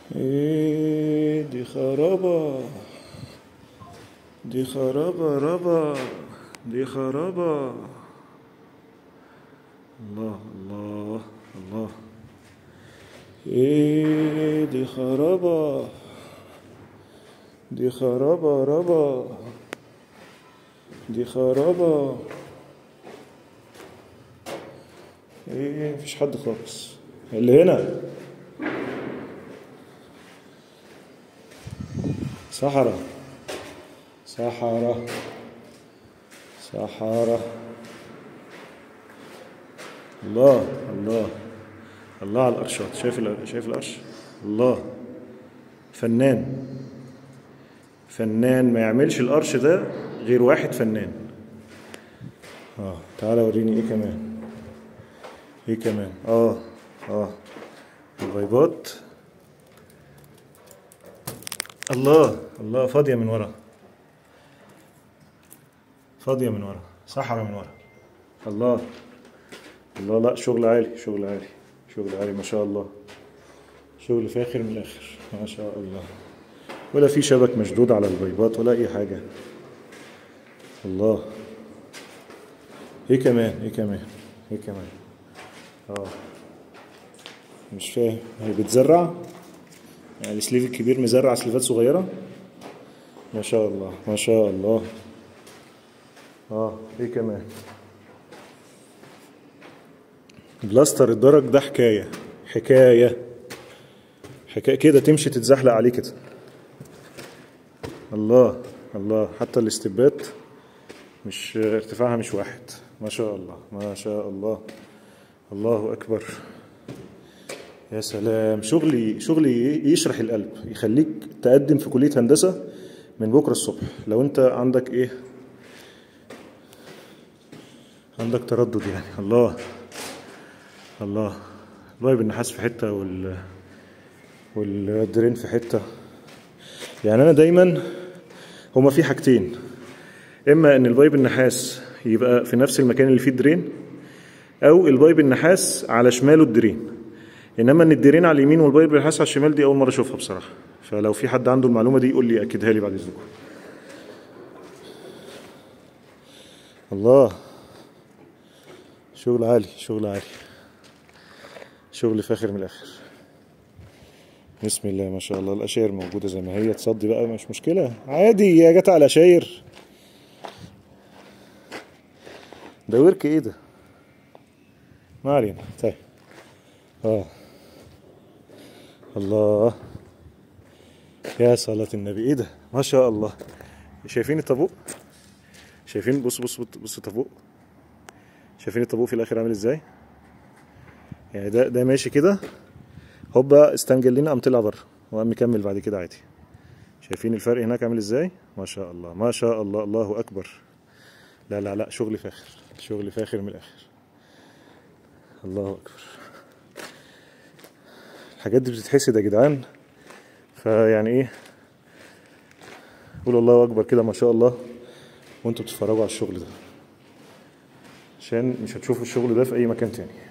ايه دي خرابة دي خرابة ربا دي خرابة الله الله الله ايه دي خرابة دي خرابة ربا دي خرابة ايه مفيش حد خالص اللي هنا صحراء صحراء صحراء الله الله الله على القرشات شايف الق- شايف القرش الله فنان فنان ما يعملش القرش ده غير واحد فنان اه تعالى وريني ايه كمان ايه كمان اه اه البيضات الله الله فاضية من ورا فاضية من ورا صحراء من ورا الله الله لا شغل عالي شغل عالي شغل عالي ما شاء الله شغل فاخر من الآخر ما شاء الله ولا في شبك مشدود على البيضات ولا أي حاجة الله ايه كمان ايه كمان ايه كمان اه مش فاهم هي بتزرع يعني السليف الكبير مزرع سليفات صغيرة ما شاء الله ما شاء الله اه ايه كمان بلاستر الدرج ده حكاية حكاية حكاية كده تمشي تتزحلق عليه كده الله الله حتى الاستبات مش ارتفاعها مش واحد ما شاء الله ما شاء الله الله أكبر يا سلام شغلي شغلي يشرح القلب يخليك تقدم في كلية هندسة من بكرة الصبح لو انت عندك ايه عندك تردد يعني الله الله البايب النحاس في حتة وال والدرين في حتة يعني انا دايما هما في حاجتين اما ان البايب النحاس يبقى في نفس المكان اللي فيه الدرين او البايب النحاس على شماله الدرين انما ان الديرين على اليمين والبايب النحاس على الشمال دي اول مره اشوفها بصراحه فلو في حد عنده المعلومه دي يقول لي اكدها لي بعد اذنكم الله شغل عالي شغل عالي شغل فاخر من الاخر بسم الله ما شاء الله الاشاير موجوده زي ما هي تصدي بقى مش مشكله عادي يا جت على الاشاير ده ورك ايه ده ما علينا طيب اه الله يا صلاة النبي ايه ده ما شاء الله شايفين الطابوق شايفين بص بص بص الطابوق شايفين الطابوق في الاخر عامل ازاي يعني ده ده ماشي كده هوبا استنجل لنا قام طلع بره وقام مكمل بعد كده عادي شايفين الفرق هناك عامل ازاي ما شاء الله ما شاء الله الله اكبر لا لا لا شغل فاخر شغل فاخر من الاخر الله اكبر الحاجات دي بتتحسد يا جدعان فيعني ايه قولوا الله اكبر كده ما شاء الله وانتوا بتتفرجوا على الشغل ده عشان مش هتشوفوا الشغل ده في اي مكان تاني